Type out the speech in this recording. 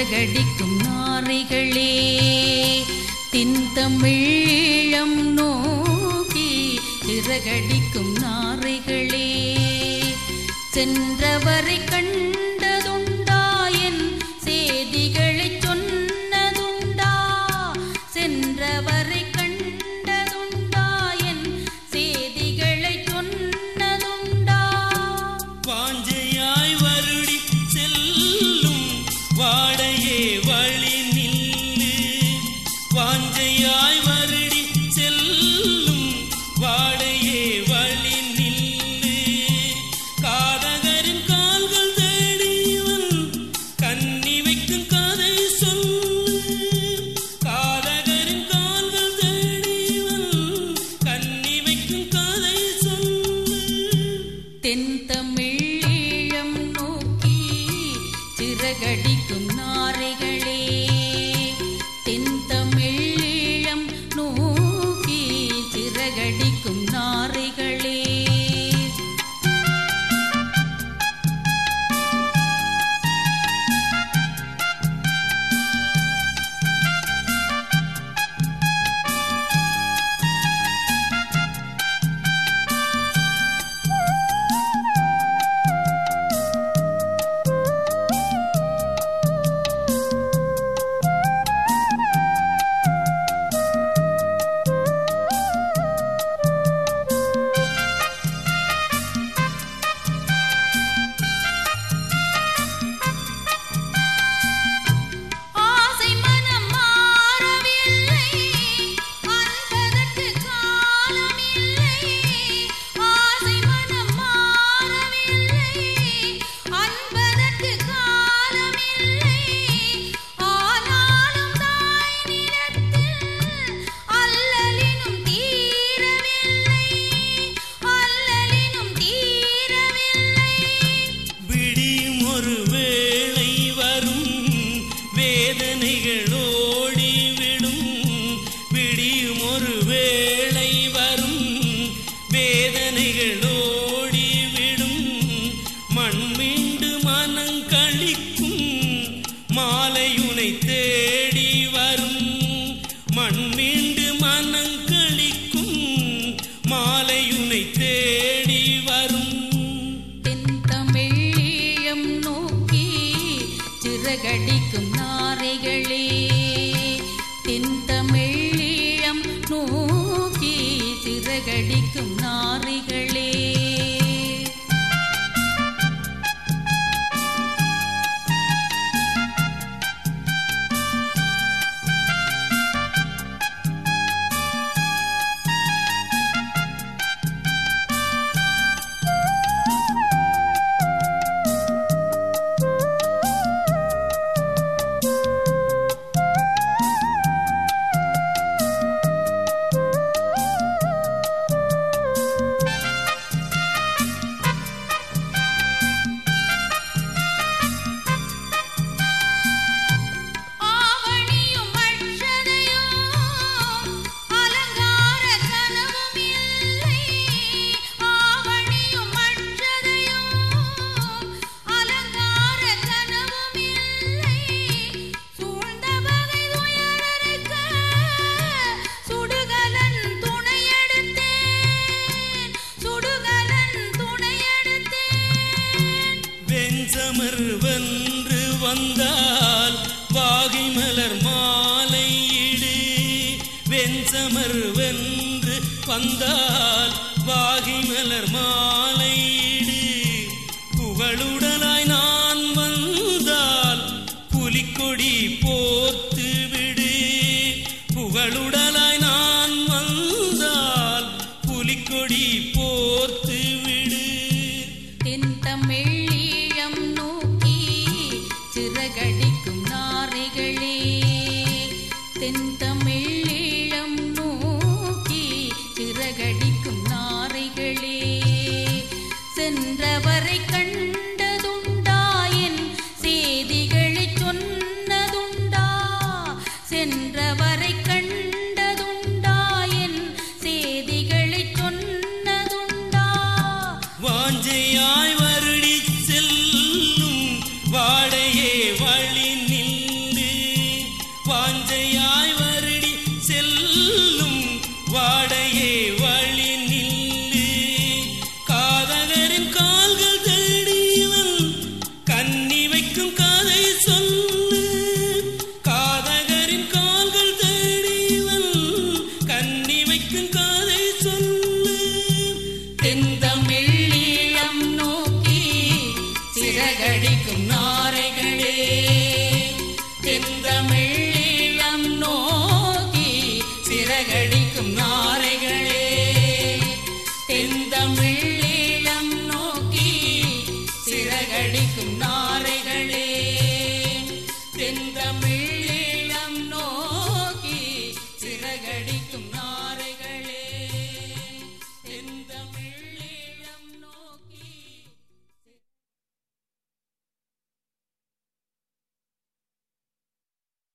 சிறகடிக்கும் நாரைகளே தின்தமிழம் நோக்கி சிறகடிக்கும் நாரைகளே சென்றவரை கண்டதுண்டா என் செய்திகளை சொன்னதுண்டா சென்றவரை கண்டதுண்டா என் செய்திகளை சொன்னதுண்டா வாஞ்சையாய் வருடி செல்லும் வாடையே வழி நில்லு வாஞ்சையாய் வருடி செல்லும் வாடையே வழி நில்லு காதகரின் கால்கள் தேடியவன் கண்ணி வைக்கும் கதை சொல்லு காதகரின் கால்கள் தேடியவன் கண்ணி வைக்கும் கதை சொல்லு தென்தமிழீழம் நோக்கி சிறகடிக்கும் நாரைகளே தென்தமிழீழம் நோக்கி சிறகடிக்கும் நாரைகளே ஆசை மனம் மாறவில்லை அன்பதற்கு காலமில்லை ஆசை மனம் மாறவில்லை அன்பதற்கு காலமில்லை ஆனாலும் தாய் நிலத்தில் அல்லலினும் தீரவில்லை அல்லலினும் தீரவில்லை விடியும் ஒரு வேளை வரும் வேதனைகள் ஓடிவிடும் விடியும் ஒரு வேளை வரும் வேதனைகள் ஓடிவிடும் மண் மீண்டு மனம் கழிக்கும் மாலையுனை தேடி வரும் மண் மீண்டு மனம் கழிக்கும் மாலையுனை தேடி வரும் தென்தமிழீழம் நோக்கி சிறகடிக்கும் நாரைகளே தென்தமிழீழம் நோக்கி சிறகடிக்கும் நாரைகளே ஆவணியும் அட்சதையும் அலங்கார கனவும் இல்லை ஆவணியும் அட்சதையும் அலங்கார கனவும் இல்லை சூழ்ந்த வகை துயரறுக்க சுடுகலன் துணையெடுத்தேன் சுடுகலன் துணையெடுத்தேன் வெஞ்சமர் வென்று வந்தால் வாகை மலர் மாலையிடு வெஞ்சமர் வென்று வந்தால் வாகை மலர் மாலையிடு புகழுடலாய் நான் வந்தால் புலிக்கொடி போர்த்து விடு புகழுடலாய் நான் வந்தால் புலிக்கொடி போர்த்து விடு தென்தமிழீழம் நோக்கி சிறகடிக்கும் நாரைகளே தென்தமிழீழம்